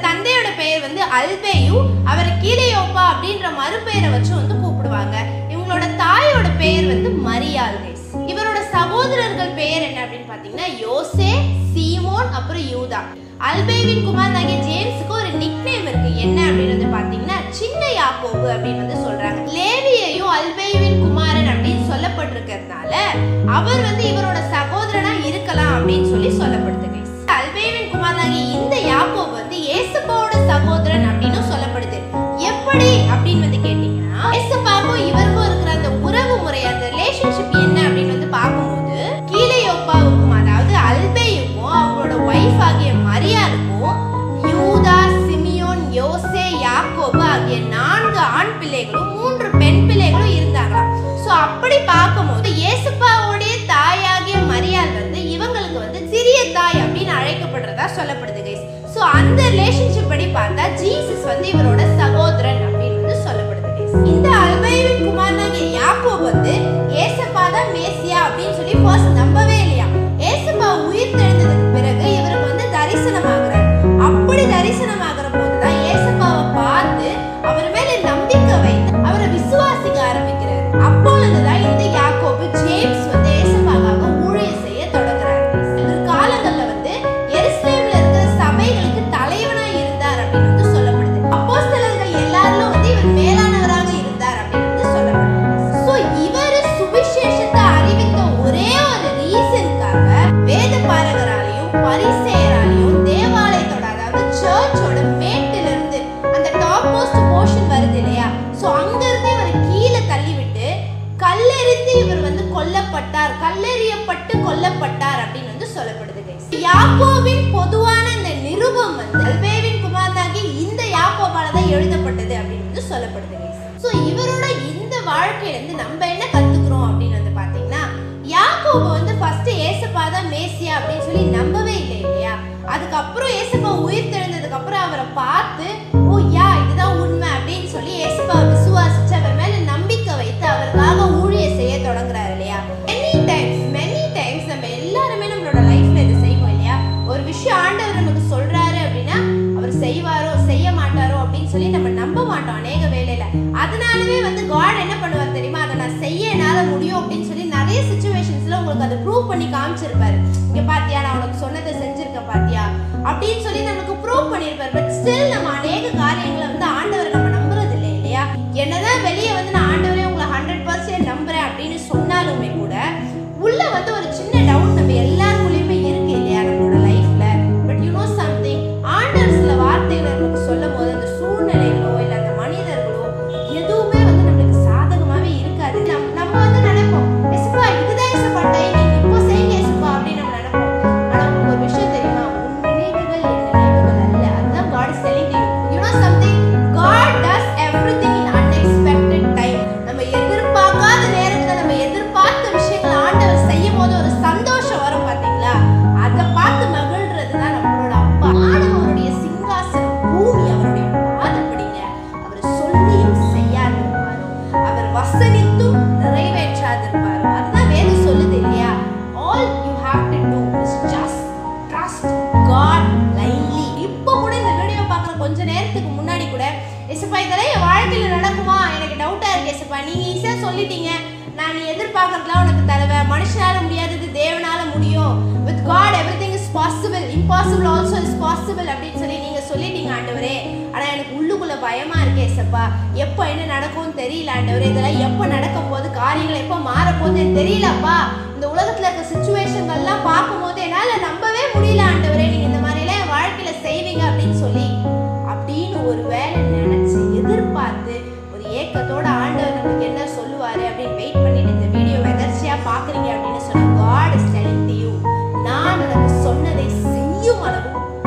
தந்தையோட பெயர் வந்து அல்பேயு அவரை கீழையோப்பா அப்படின்ற மறுபெயரை வச்சு வந்து கூப்பிடுவாங்க இவங்களோட தாயோட பெயர் வந்து மரியாள் guys. இவரோட சகோதரர்கள் பெயர் என்ன அப்படின்னு பாத்தீங்கன்னா யோசே சீமோன் அப்புறம் யூதா அல்பேவின் குமாரனாகிய ஜேம்ஸுக்கு ஒரு நிக்நேம் இருக்கு என்ன அப்படின்னு வந்து பாத்தீங்கன்னா சின்ன யாக்கோபு அப்படின்னு வந்து சொல்றாங்க லேவியையும் அல்பேவின் குமாரன் அப்படின்னு சொல்லப்பட்டிருக்கிறதுனால அவர் வந்து இவரோட சகோதரனா இருக்கலாம் அப்படின்னு சொல்லி சொல்லப்படுது guys. அல்பேவின் குமாரனாகிய இந்த யாக்கோபு வந்து ஏசப்பாவோட சகோதரன் அப்படின்னு சொல்லப்படுது எப்படி அப்படின்னு வந்து கேட்டீங்கன்னா ஏசப்பாவுக்கும் இவருக்கும் இருக்கிற அந்த உறவு முறை அந்த ரிலேஷன்ஷிப் என்ன அப்படின்னு வந்து பார்க்கும்போது கீழையோப்பாவுக்கும் அதாவது அல்பேயுக்கும் அவங்களோட ஒய்ஃப் ஆகிய மரியாளுக்கும் யூதா சிமியோன் யோசே யாக்கோபு ஆகிய நான்கு ஆண் பிள்ளைகளும் மூன்று பெண் பிள்ளைகளும் இருந்தாங்களாம் ஸோ அப்படி பார்க்கும்போது இயேசுப்பாவுடைய தாயாகிய மரியாள் வந்து இவங்களுக்கு வந்து சிறிய தாய் அப்படின்னு அழைக்கப்படுறதா சொல்லப்படுது கைஸ் ஸோ அந்த ரிலேஷன்ஷிப் படி பார்த்தா ஜீசஸ் வந்து இவரோட சகோதரன் அப்படின்னு வந்து சொல்லப்படுது guys. இந்த அல்பைவின் குமாரனாகிய யாக்கோப் வந்து ஏசப்பா தான் மேசியா அப்படின்னு சொல்லி ஃபர்ஸ்ட் நம்பவே இல்லையா ஏசப்பா உயிர் தெழுந்ததுக்கு பிறகு இவருக்கு வந்து தரிசனமாகிறார் அப்படி தரிசனமாகிற போது தான் ஏசப்பாவை பார்த்து அவர் மேல நம்பிக்கை வைத்து அவரை விசுவாசிக்க ஆரம்பிக்கிறார் அப்பொழுதுதான் இந்த யாக்கோபு ஜேம்ஸ் வந்து ஏசப்பாவாக ஊழியம் செய்ய தொடங்குறார் காலங்கள்ல வந்து எருசலேம்ல இருக்கிற சபைகளுக்கு தலைவனா இருந்தார் அப்படின்னு வந்து சொல்லப்படுது அப்போஸ்தலர்கள் எல்லாரிலும் வந்து இவர் மேலானவராக இருந்தார் அப்படின்னு வந்து சொல்லப்படுது சோ இவர் சுவிசேஷத்தை அறிவித்த ஒரே ஒரு ரீசனுக்காக வேத பாரகராலையும் பரிசேயராலையும் தேவாலயத்தோட அதாவது சர்ச்சோட மேட்டில இருந்து அந்த டாப் மோஸ்ட் போர்ஷன் வருது இல்லையா சோ அங்க இருந்து இவர் கீழே தள்ளி விட்டு கல்லெறிந்து இவர் வந்து கொல்லப்பட்டார் கல்லெறியப்பட்டு கொல்லப்பட்டார் அப்படின்னு வந்து சொல்லப்படுது guys. யாக்கோபின் பொதுவான இந்த நிருபம் வந்து அல்பேவின் குமாரனாகி இந்த யாக்கோபால தான் எழுதப்பட்டது அப்படின்னு வந்து சொல்லப்படுது ஸோ இவரோட இந்த வாழ்க்கையில இருந்து நம்ம என்ன கத்துக்கிறோம் அப்படின்னு வந்து பாத்தீங்கன்னா யாக்கோபு வந்து ஃபர்ஸ்ட் ஏசப்பா தான் மேசியா அப்படின்னு சொல்லி நம்பவே இல்லை இல்லையா அதுக்கப்புறம் ஏசப்பா உயிர் தெழுந்ததுக்கு அப்புறம் அவரை பார்த்து ஓ யா இதுதான் உண்மை அப்படின்னு சொல்லி ஏசப்பா விசுவாசிச்சு அவர் மேல நம்பிக்கை வைத்து அவருக்காக ஊழியம் செய்ய தொடங்குறாரு இல்லையா மெனி டைம்ஸ் மெனி டைம்ஸ் நம்ம எல்லாருமே நம்மளோட லைஃப்ல இது செய்வோம் இல்லையா ஒரு விஷயம் ஆண்டவர் நமக்கு சொல்றாரு அப்படின்னா அவர் செய்வாரோ செய்ய மாட்டாரோ அப்படின்னு சொல்லி நம்ம நம்ப மாட்டோம் அநேக வேலையில அதனாலவே வந்து காட் என்ன பண்ணுவார் தெரியுமா அதை நான் செய்ய என்னால முடியும் அப்படின்னு சொல்லி நிறைய சுச்சுவேஷன்ஸ்ல உங்களுக்கு அதை ப்ரூவ் பண்ணி காமிச்சிருப்பாரு இங்க பாத்தியா நான் உனக்கு சொன்னதை செஞ்சிருக்க பாத்தியா அப்படின்னு சொல்லி நமக்கு ப்ரூவ் பண்ணிருப்பாரு பட் ஸ்டில் நம்ம அநேக காரியங்களை வந்து ஆண்டவரை நம்ம நம்புறது இல்லை இல்லையா என்னதான் வெளியே வந்து நான் ஆண்டவரே உங்களை ஹண்ட்ரட் பர்சன்ட் நம்புறேன் அப்படின்னு சொன்னாலுமே கூட உள்ள வந்து ஒரு சின்ன டவுட் நம்ம எல்லாருக்குள்ளயுமே இருக்கு இல்லையா நம்மளோட லைஃப்ல பட் யூ நோ சம்திங் ஆண்டவர் சில வார்த்தைகளை நமக்கு சொல்லும் போது அந்த சூழ்நிலைகளோ இல்ல அந்த மனிதர்களோ எதுவுமே வந்து நம்மளுக்கு சாதகமாவே இருக்காது நம் நம்ம வந்து நினைப்போம் எஸ்பா இதுதான் எஸ்பா டைமிங் இப்போ செய்யுங்க எஸ்பா அப்படின்னு நம்ம நினைப்போம் ஆனா உங்களுக்கு ஒரு விஷயம் தெரியுமா உன் நினைவுகள் என் நினைவுகள் அல்ல அதுதான் God is telling you you know something God does everything in unexpected time நம்ம எதிர்பார்க்காத நேரத்துல நம்ம எதிர்பார்த்த விஷயங்களை ஆண்டவர் செய்யும் போது ஒரு சந்தோஷம் வரும் பாத்தீங்களா அதை பார்த்து மகிழ்றது தான் நம்மளோட அப்பா ஆண்டவருடைய சிங்காசனம் பூமி அவருடைய பாதப்படிங்க அவர் சொல்லியும் செய்யாதிருப்பாரோ அவர் வசனித்தும் நிறைவேற்றாதிருப்பாரோ அதுதான் வேதம் சொல்லுது இல்லையா all you have to do is just trust God lonely இப்போ கூட இந்த வீடியோ பார்க்குற கொஞ்ச நேரத்துக்கு முன்னாடி கூட எசப்பா இதெல்லாம் என் வாழ்க்கையில் நடக்குமா எனக்கு டவுட்டாக இருக்கு எசப்பா நீங்கள் ஈஸியாக சொல்லிட்டீங்க நான் நீ எதிர்பார்க்கறதுலாம் உனக்கு தருவேன் மனுஷனால முடியாதது தேவனால முடியும் with God everything is possible impossible also is possible அப்படின்னு சொல்லி நீங்கள் சொல்லிட்டீங்க ஆண்டவரே ஆனால் எனக்கு உள்ளுக்குள்ள பயமா இருக்கு ஏசப்பா எப்போ என்ன நடக்கும்னு தெரியல ஆண்டவரே இதெல்லாம் எப்போ நடக்க போகுது காரியங்கள் எப்போ மாற போகுதுன்னு தெரியலப்பா இந்த உலகத்துல இருக்க சுச்சுவேஷன்கள்லாம் பார்க்கும்போது என்னால நம்பவே முடியல ஆண்டவரே நீங்க இந்த மாதிரிலாம் என் வாழ்க்கையில செய்வீங்க அப்படின்னு சொல்லி அப்படின்னு ஒரு வேலை நினைச்சு எதிர்பார்த்து ஒரு ஏக்கத்தோட ஆண்டவர் நமக்கு என்ன சொல்லுவாரு அப்படின்னு வெயிட் பண்ணிட்டு இந்த வீடியோ எதர்ச்சியா பாக்குறீங்க அப்படின்னு சொன்ன God is telling to you நான் உனக்கு சொன்னதை செய்யும் அளவு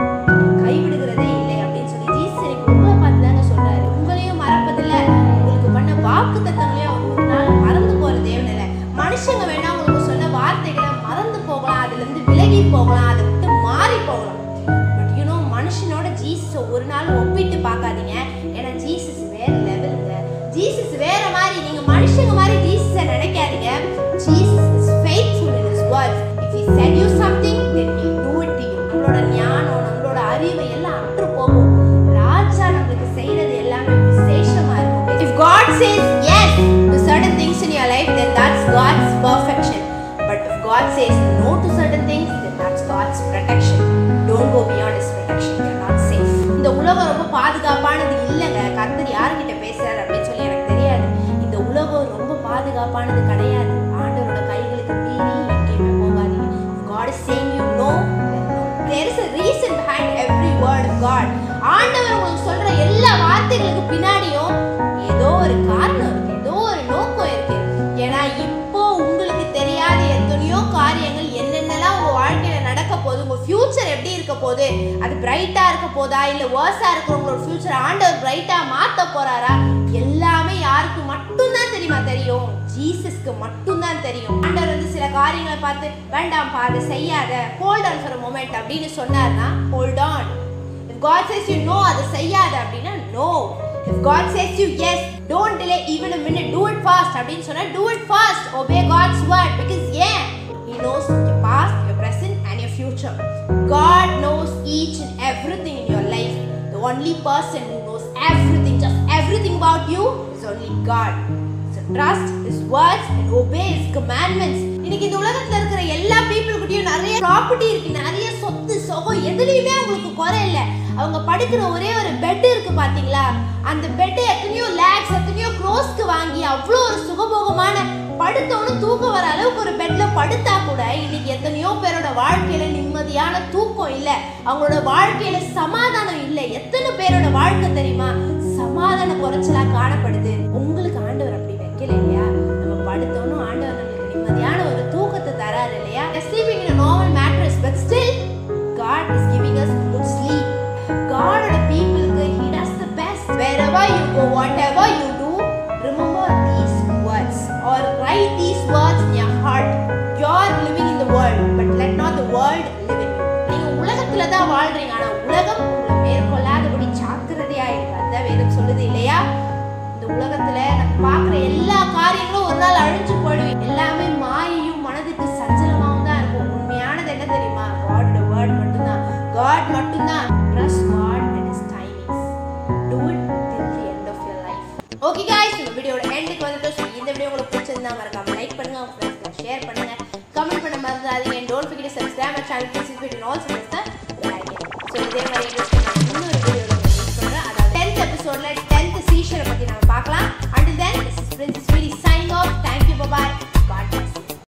கைவிடுகிறதே இல்லை அப்படின்னு சொல்லி ஜீசஸ் எனக்கு உங்களை பார்த்து தாங்க சொல்றாரு உங்களையும் மறப்பதில்ல உங்களுக்கு பண்ண வாக்கு தத்தங்களையும் அவர் ஒரு நாள் மறந்து போற தேவன் இல்லை மனுஷங்க வேணா உங்களுக்கு சொன்ன வார்த்தைகளை மறந்து போகலாம் அதுல இருந்து விலகி போகலாம் அதை விட்டு மாறி போகலாம் பட் யூனோ மனுஷனோட ஜீசஸை ஒரு நாள் ஒப்பிட்டு பார்க்காதீங்க ஏன்னா ஜீசஸ் வேற லெவலுங்க ஜீசஸ் வேற மாதிரி நீங்க மனுஷங்க மாதிரி ஜீசஸை நினைக்காதீங்க Jesus is faithful in his words if he said you something then he do it to you நம்மளோட ஞானம் நம்மளோட அறிவு எல்லாம் அற்று போகும் says no to certain things, then that's God's protection. Don't go beyond His protection. You're not safe. இந்த உலகம் ரொம்ப பாதுகாப்பானது இல்லைங்க கர்த்தர் யார்கிட்ட பேசுறாரு அப்படின்னு சொல்லி எனக்கு தெரியாது இந்த உலகம் ரொம்ப பாதுகாப்பானது கிடையாது ஆண்டவரோட கைகளுக்கு மீறி எங்கேயுமே போகாதீங்க God is saying you no, then no. There is a reason behind every word of God. ஆண்டவர் உங்களுக்கு சொல்ற எல்லா வார்த்தைகளுக்கு பின்னாடியும் ஏதோ ஒரு காரணம் இருக்கு ஏதோ ஒரு நோக்கம் இருக்கு ஏன்னா இப்போ உங்களுக்கு தெரியாத எத்தனையோ காரியங்கள் என்னென்னலாம் உங்க வாழ்க்கையில நடக்க போகுது உங்க ஃபியூச்சர் எப்படி இருக்க போகுது அது பிரைட்டா இருக்க போதா இல்ல வேர்ஸா இருக்கிறவங்களோட ஃபியூச்சர் ஆண்டவர் பிரைட்டா மாத்த போறாரா எல்லாமே யாருக்கு மட்டும்தான் தெரியுமா தெரியும் ஜீசஸ்க்கு மட்டும்தான் தெரியும் ஆண்டவர் வந்து சில காரியங்களை பார்த்து வேண்டாம்ப்பா அதை செய்யாத ஹோல்ட் ஆன் ஃபார் மொமெண்ட் அப்படின்னு சொன்னார்னா hold on If God says you no அதை செய்யாத அப்படின்னா no If God says you yes don't delay even a minute do it fast அப்படின்னு சொன்னா do it fast obey God's word because yeah He knows your past your present and your future God knows each and everything in your life the only person who knows everything just everything about you is only God So trust His words and obey His commandments. இன்னைக்கு இந்த உலகத்துல இருக்கிற எல்லா people கிட்டயும் நிறைய property இருக்கு நிறைய சொத்து சுகம் எதுலயுமே அவங்களுக்கு குறை இல்ல அவங்க படுக்கிற ஒரே ஒரு பெட் இருக்கு பாத்தீங்களா அந்த பெட் எத்தனையோ லேக்ஸ் எத்தனையோ க்ரோஸ்க்கு வாங்கி அவ்வளோ ஒரு சுகபோகமான படுத்தவனும் தூக்கம் வர அளவுக்கு ஒரு பெட்ல படுத்தா கூட இன்னைக்கு எத்தனையோ பேரோட வாழ்க்கையில நிம்மதியான தூக்கம் இல்ல அவங்களோட வாழ்க்கையில சமாதானம் இல்ல எத்தனை பேரோட வாழ்க்கை தெரியுமா சமாதான குறைச்சலா காணப்படுது உங்களுக்கு ஆண்டவர் அப்படி வைக்கல இல்லையா நம்ம படுத்தோனும் ஆண்டவர் நம்மளுக்கு நிம்மதியான ஒரு தூக்கத்தை தராரு இல்லையா sleeping in normal mattress but still God is giving us good sleep. God ஓட பீப்புளுக்கு he does the best. Wherever you go, whatever you do, remember these words or write these words in your heart. You're living in the world, but let not the world live in you. நீங்க உலகத்துல தான் வாழ்றீங்க ஆனா உலகம் உங்களை மேற்கொள்ளாதபடி ஜாக்கிரதையா இருக்கு அதுதான் வேதம் சொல்லுது இல்லையா இந்த உலகத்துல நம்ம பார்க்குற எல்லா காரியங்களும் ஒரு நாள் அழிஞ்சு போயிடும் எல்லாமே மாயையும் மனதுக்கு சஞ்சலமாவும் தான் இருக்கும் உண்மையானது என்ன தெரியுமா காடோட வேர்ட் மட்டும்தான் காட் மட்டும்தான் trust God and is timings do it till the end of your life okay guys இந்த வீடியோட எண்டுக்கு வந்துட்டு so இந்த வீடியோ உங்களுக்கு பிடிச்சிருந்தா மறக்காம லைக் பண்ணுங்க உங்க ஃப்ரெண்ட்ஸ்க்கு ஷேர் பண்ணுங்க கமெண்ட் பண்ண மறந்துடாதீங்க don't forget to subscribe my channel please hit the notification also press the bell icon so இதே மாதிரி